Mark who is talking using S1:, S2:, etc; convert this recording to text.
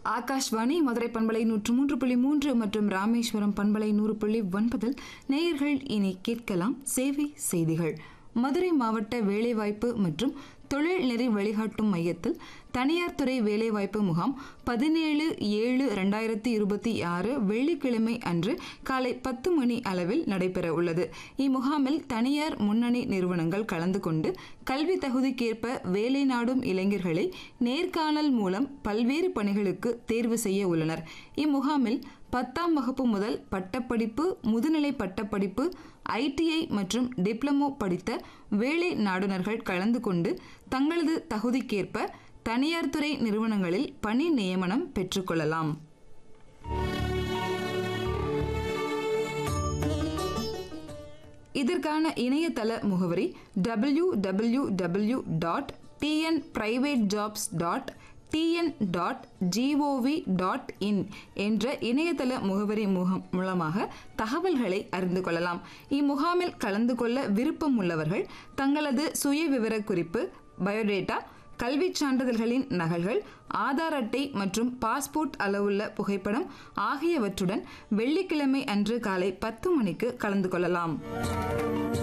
S1: ஆகாஷ்வாணி மதுரை பண்பலை நூற்று மூன்று புள்ளி மூன்று மற்றும் ராமேஸ்வரம் பண்பலை நூறு புள்ளி ஒன்பதில் நேயர்கள் இனி கேட்கலாம் சேவை செய்திகள் மதுரை மாவட்ட வேலைவாய்ப்பு மற்றும் தொழில் நெறி வழிகாட்டும் மையத்தில் தனியார் துறை வேலைவாய்ப்பு முகாம் பதினேழு ஏழு ரெண்டாயிரத்தி இருபத்தி ஆறு வெள்ளிக்கிழமை அன்று காலை பத்து மணி அளவில் நடைபெற உள்ளது இம்முகாமில் தனியார் முன்னணி நிறுவனங்கள் கலந்து கொண்டு கல்வி தகுதிக்கேற்ப வேலை நாடும் இளைஞர்களை நேர்காணல் மூலம் பல்வேறு பணிகளுக்கு தேர்வு செய்ய உள்ளனர் இம்முகாமில் பத்தாம் வகுப்பு முதல் பட்டப்படிப்பு முதுநிலை பட்டப்படிப்பு ஐடிஐ மற்றும் டிப்ளமோ படித்த வேலை நாடுனர்கள் கலந்து கொண்டு தங்களது தகுதிக்கேற்ப தனியார் துறை நிறுவனங்களில் பணி நியமனம் பெற்றுக்கொள்ளலாம் இதற்கான இணையதள முகவரி W W W dot TN private jobs dot TN dot G O V dot in என்ற இணையதள முகவரி முகம் மூலமாக தகவல்களை அறிந்து கொள்ளலாம் இம்முகாமில் கலந்து கொள்ள விருப்பம் உள்ளவர்கள் தங்களது சுய விவர குறிப்பு பயோடேட்டா கல்விச் சான்றிதழ்களின் நகல்கள் ஆதார் அட்டை மற்றும் பாஸ்போர்ட் அளவுள்ள புகைப்படம் ஆகியவற்றுடன் வெள்ளிக்கிழமை அன்று காலை பத்து மணிக்கு கலந்து கொள்ளலாம்